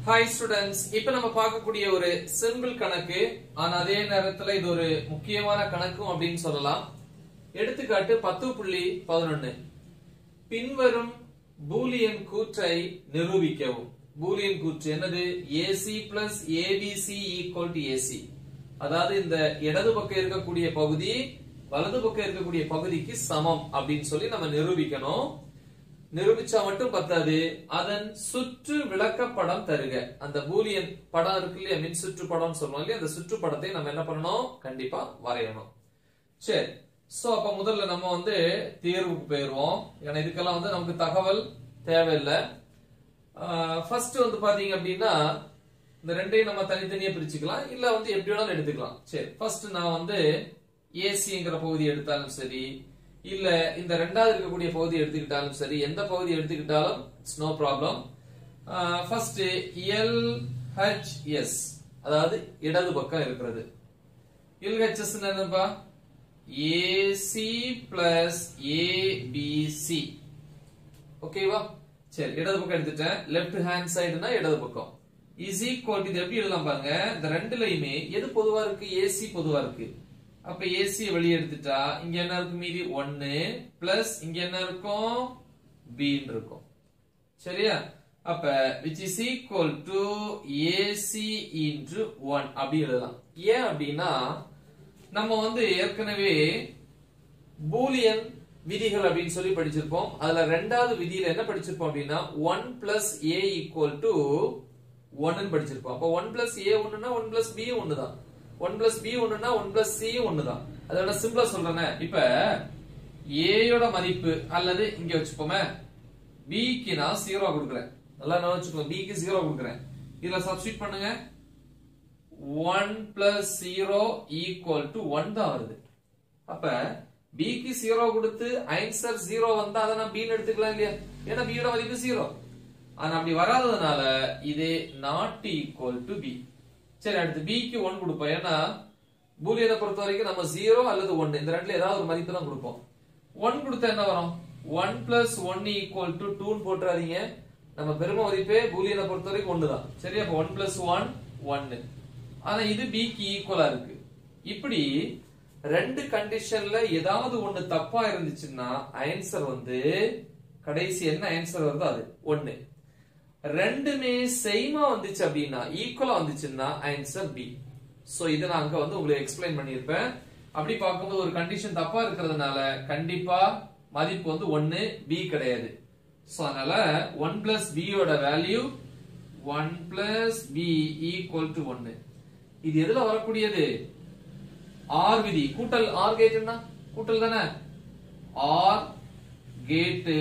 hi students இப்ப நம்ம பார்க்கக்கூடிய ஒரு சிம்பிள் கணக்கு ஆனா அதே நேரத்துல இது ஒரு முக்கியமான கணக்கும் அப்படின்னு சொல்லலாம் எடுத்துக்காட்டு பத்து புள்ளி பதினொன்னு பின்வரும் பூலியன் கூற்றை நிரூபிக்கவும் பூலியன் கூற்று என்னது AC plus ABC equal to AC அதாவது இந்த இடது பக்கம் இருக்கக்கூடிய பகுதி வலது பக்கம் இருக்கக்கூடிய பகுதிக்கு சமம் அப்படின்னு சொல்லி நம்ம நிரூபிக்கணும் நிரூபிச்சா மட்டும் பத்தாது அதன் சுற்று விளக்கப்படம் தருக அந்த பூலியன் படம் இருக்கு இல்லையா மின் சுற்று படம் சொல்லுவோம் இல்லையா அந்த சுற்று படத்தை நம்ம என்ன பண்ணணும் கண்டிப்பா வரையணும் சரி சோ அப்ப முதல்ல நம்ம வந்து தேர்வுக்கு போயிருவோம் ஏன்னா இதுக்கெல்லாம் வந்து நமக்கு தகவல் தேவையில்லை ஃபர்ஸ்ட் வந்து பாத்தீங்க அப்படின்னா இந்த ரெண்டையும் நம்ம தனித்தனியா பிரிச்சுக்கலாம் இல்ல வந்து எப்படி வேணாலும் எடுத்துக்கலாம் சரி ஃபர்ஸ்ட் நான் வந்து ஏசிங்கிற பகுதி எடுத்தாலும் சரி இல்ல இந்த ரெண்டாவது இருக்கக்கூடிய பகுதி எடுத்துக்கிட்டாலும் சரி எந்த பகுதி எடுத்துக்கிட்டாலும் it's no problem first L H S அதாவது இடது பக்கம் இருக்கிறது எல்ஹெச்எஸ் என்னப்பா ஏசி பிளஸ் ஏபிசி ஓகேவா சரி இடது பக்கம் எடுத்துட்டேன் லெஃப்ட் ஹேண்ட் சைடுனா இடது பக்கம் இஸ் ஈக்குவல் இது எப்படி எழுதலாம் பாருங்க இந்த ரெண்டுலயுமே எது பொதுவா இருக்கு ஏசி பொதுவா இருக்கு அப்ப ஏசி வெளியே எடுத்துட்டா இங்க என்ன இருக்கு மீதி ஒன்னு பிளஸ் இங்க என்ன இருக்கும் பின்னு இருக்கும் சரியா அப்ப which is equal to AC into one அப்படி எழுதலாம் ஏன் அப்படின்னா நம்ம வந்து ஏற்கனவே பூலியன் விதிகள் அப்படின்னு சொல்லி படிச்சிருப்போம் அதுல ரெண்டாவது விதியில என்ன படிச்சிருப்போம் அப்படின்னா one plus A equal to ஒன்னு படிச்சிருப்போம் அப்ப ஒன் பிளஸ் ஏ ஒண்ணுனா ஒன் பிளஸ் பி ஒண்ணுதான் ஒன் பிளஸ் பி ஒண்ணுனா ஒன் பிளஸ் சி ஒண்ணுதான் அதோட சிம்பிளா சொல்றேன் இப்ப ஏயோட மதிப்பு அல்லது இங்க வச்சுப்போமே பிக்கு நான் ஜீரோ கொடுக்குறேன் நல்லா நான் வச்சுக்கோங்க பிக்கு ஜீரோ கொடுக்குறேன் இதுல சப்ஸ்டிட் பண்ணுங்க one plus zero equal to one தான் வருது அப்ப பிக்கு ஜீரோ கொடுத்து ஆன்சர் ஜீரோ வந்தா அதை நான் பின்னு எடுத்துக்கலாம் இல்லையா ஏன்னா பியோட மதிப்பு ஜீரோ ஆனா அப்படி வராததுனால இது நாட் ஈக்குவல் டு பி சரி அடுத்து பிக்கு ஒன் கொடுப்போம் ஏன்னா பூலியனை பொறுத்த வரைக்கும் நம்ம ஜீரோ அல்லது ஒன்னு இந்த ரெண்டுல ஏதாவது ஒரு மதிப்பு தான் கொடுப்போம் ஒன் கொடுத்தா என்ன வரும் one plus one equal to டூன்னு போட்டுறாதீங்க நம்ம பெரும மதிப்பே பூலியனை பொறுத்த வரைக்கும் ஒன்னு தான் சரி அப்ப ஒன் பிளஸ் ஒன் ஒன்னு ஆனா இது பிக்கு ஈக்குவலா இருக்கு இப்படி ரெண்டு கண்டிஷன்ல ஏதாவது ஒண்ணு தப்பா இருந்துச்சுன்னா ஆன்சர் வந்து கடைசி என்ன ஆன்சர் வருதோ அது ஒன்னு ரெண்டுமே சேமா வந்துச்சு அப்படின்னா ஈக்குவலா வந்துச்சுன்னா ஆன்சர் பி சோ இதை நான் அங்க வந்து உங்களுக்கு எக்ஸ்பிளைன் பண்ணியிருப்பேன் அப்படி பார்க்கும்போது ஒரு கண்டிஷன் தப்பா இருக்கிறதுனால கண்டிப்பா மதிப்பு வந்து ஒன்னு பி கிடையாது சோ அதனால ஒன் பிளஸ் பியோட value one plus B equal to ஒன்னு இது எதுல வரக்கூடியது ஆர் விதி கூட்டல் ஆர் கேட்னா கூட்டல் தானே ஆர் கேட்டு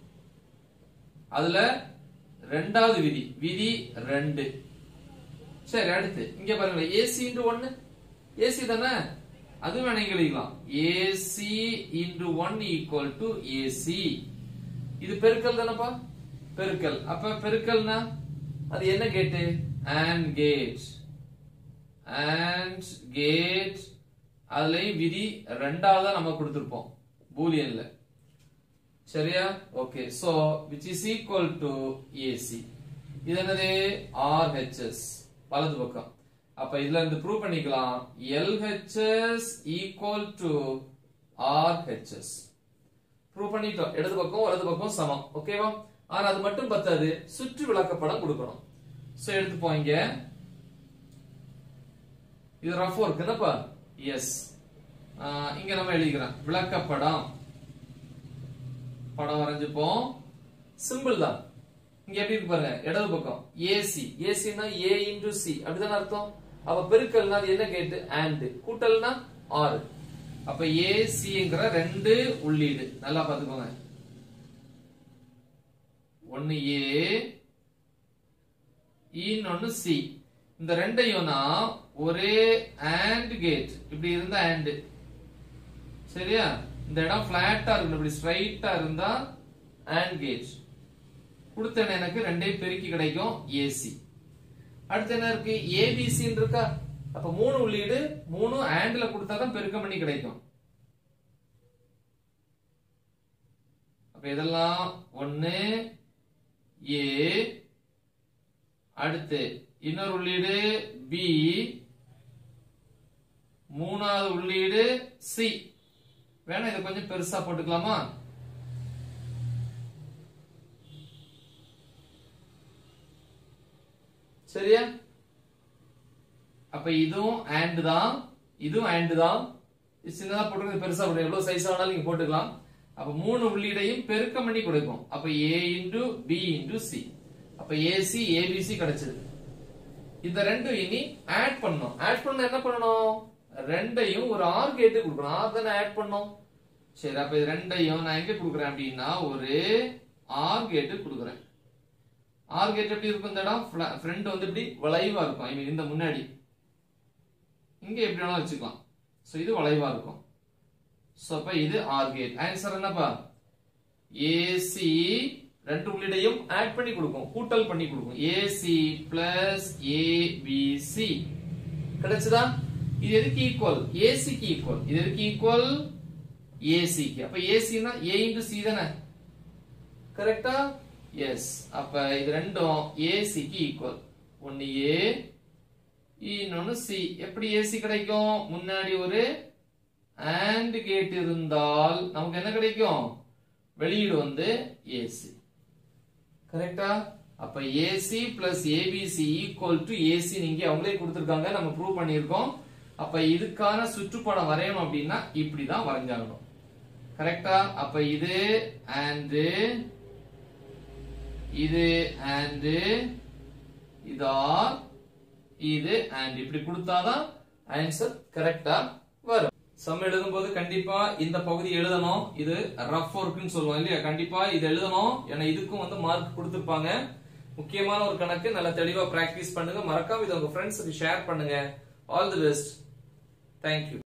அதுல ரெண்டாவது விதி விதி ரெண்டு சரி அடுத்து இங்க பாருங்க ஏசி இன்டு ஒன்னு ஏசி தானே அது வேணா இங்க எழுதிக்கலாம் AC into one equal to AC இது பெருக்கல் தானப்பா பெருக்கல் அப்ப பெருக்கல்னா அது என்ன கேட்டு அண்ட் கேட் அண்ட் கேட் அதுலயும் விதி ரெண்டாவதா நம்ம கொடுத்திருப்போம் பூலியன்ல சரியா okay so which is equal to AC இது என்னது ஆர்ஹெச்எஸ் வலது பக்கம் அப்ப இதுல இருந்து ப்ரூவ் பண்ணிக்கலாம் LHS equal to RHS prove பண்ணிட்டோம் இடது பக்கம் வலது பக்கம் சமம் ஓகேவா ஆனா அது மட்டும் பத்தாது சுற்று விளக்கப்படம் கொடுக்கணும் சோ எடுத்துப்போம் இங்க இது ரஃப் ஒர்க் என்னப்பா எஸ் இங்க நம்ம எழுதிக்கிறோம் விளக்கப்படம் படம் வரைஞ்சுப்போம் சிம்பிள் தான் இங்க எப்படி இருக்கு பாருங்க இடது பக்கம் ஏசி ஏசினா ஏ இன்டு சி அப்படிதானே அர்த்தம் அப்ப பெருக்கல்னா அது என்ன கேட்டு அண்ட் கூட்டல்னா ஆறு அப்ப ஏசிங்கிற ரெண்டு உள்ளீடு நல்லா பாத்துக்கோங்க ஒன்னு ஏ இன்னொன்னு சி இந்த ரெண்டையும் நான் ஒரே அண்ட் கேட் இப்படி இருந்தா அண்ட் சரியா இந்த இடம் பிளாட்டா இருக்கணும் இப்படி ஸ்ட்ரைட்டா இருந்தா அண்ட் கேட் கொடுத்தேன் எனக்கு ரெண்டையும் பெருக்கி கிடைக்கும் ஏசி அடுத்து என்ன இருக்கு ஏபிசி இருக்கா அப்ப மூணு உள்ளீடு மூணு ஆண்ட்ல கொடுத்தாதான் பெருக்கம் பண்ணி கிடைக்கும் அப்ப இதெல்லாம் ஒன்னு ஏ அடுத்து இன்னொரு உள்ளீடு பி மூணாவது உள்ளீடு சி வேணா இதை கொஞ்சம் பெருசா போட்டுக்கலாமா சரியா அப்ப இதுவும் and தான் இதுவும் and தான் இது சின்னதா போட்டுக்கிறது பெருசா போட்டு எவ்வளவு சைஸ் ஆனாலும் நீங்க போட்டுக்கலாம் அப்ப மூணு உள்ளீடையும் பெருக்கம் பண்ணி கொடுக்கும் அப்ப a into B into C அப்ப ஏசி ஏபிசி கிடைச்சது இந்த ரெண்டும் இனி ஆட் பண்ணணும் ஆட் பண்ண என்ன பண்ணணும் ரெண்டையும் ஒரு ஆர் கேட்டு கொடுக்கணும் ஆர் தானே ஆட் பண்ணோம் சரி அப்ப இது ரெண்டையும் நான் எங்க கொடுக்குறேன் அப்படின்னா ஒரு ஆர் கேட்டு கொடுக்குறேன் ஆர் கேட் எப்படி இருக்கும் இந்த இடம் ஃப்ரண்ட் வந்து இப்படி வளைவா இருக்கும் ஐ மீன் இந்த முன்னாடி இங்க எப்படி வேணாலும் வச்சுக்கலாம் சோ இது வளைவா இருக்கும் சோ அப்ப இது ஆர் கேட் ஆன்சர் என்னப்பா ஏசி ரெண்டு உள்ளிடையும் ஆட் பண்ணி கொடுக்கும் கூட்டல் பண்ணி கொடுக்கும் ஏசி பிளஸ் ஏபிசி கிடைச்சதா இது எதுக்கு ஈக்குவல் ஏசிக்கு ஈக்குவல் இது எதுக்கு ஈக்குவல் ஏசிக்கு அப்ப ஏசினா ஏ இன்டு சி தானே கரெக்டா எஸ் அப்ப இது ரெண்டும் ஏசிக்கு ஈக்குவல் ஒன்னு ஏ இன்னொன்னு சி எப்படி ஏசி கிடைக்கும் முன்னாடி ஒரு and கேட் இருந்தால் நமக்கு என்ன கிடைக்கும் வெளியீடு வந்து ஏசி கரெக்டா அப்ப AC plus ABC equal to AC நீங்க அவங்களே கொடுத்திருக்காங்க நம்ம ப்ரூவ் பண்ணியிருக்கோம் அப்ப இதுக்கான சுற்றுப்படம் வரையணும் அப்படின்னா இப்படிதான் வரைஞ்சாகணும் கரெக்டா அப்ப இது and இது and இது ஆர் இது and இப்படி கொடுத்தாதான் ஆன்சர் கரெக்டா வரும் சம் எழுதும்போது கண்டிப்பா இந்த பகுதி எழுதணும் இது ரஃப் ஒர்க்னு சொல்லுவோம் இல்லையா கண்டிப்பா இது எழுதணும் ஏன்னா இதுக்கும் வந்து மார்க் கொடுத்திருப்பாங்க முக்கியமான ஒரு கணக்கு நல்லா தெளிவா பிராக்டிஸ் பண்ணுங்க மறக்காம இதை உங்க ஃப்ரெண்ட்ஸுக்கு ஷேர் பண்ணுங்க ஆல் தி பெஸ்ட் தேங்க்யூ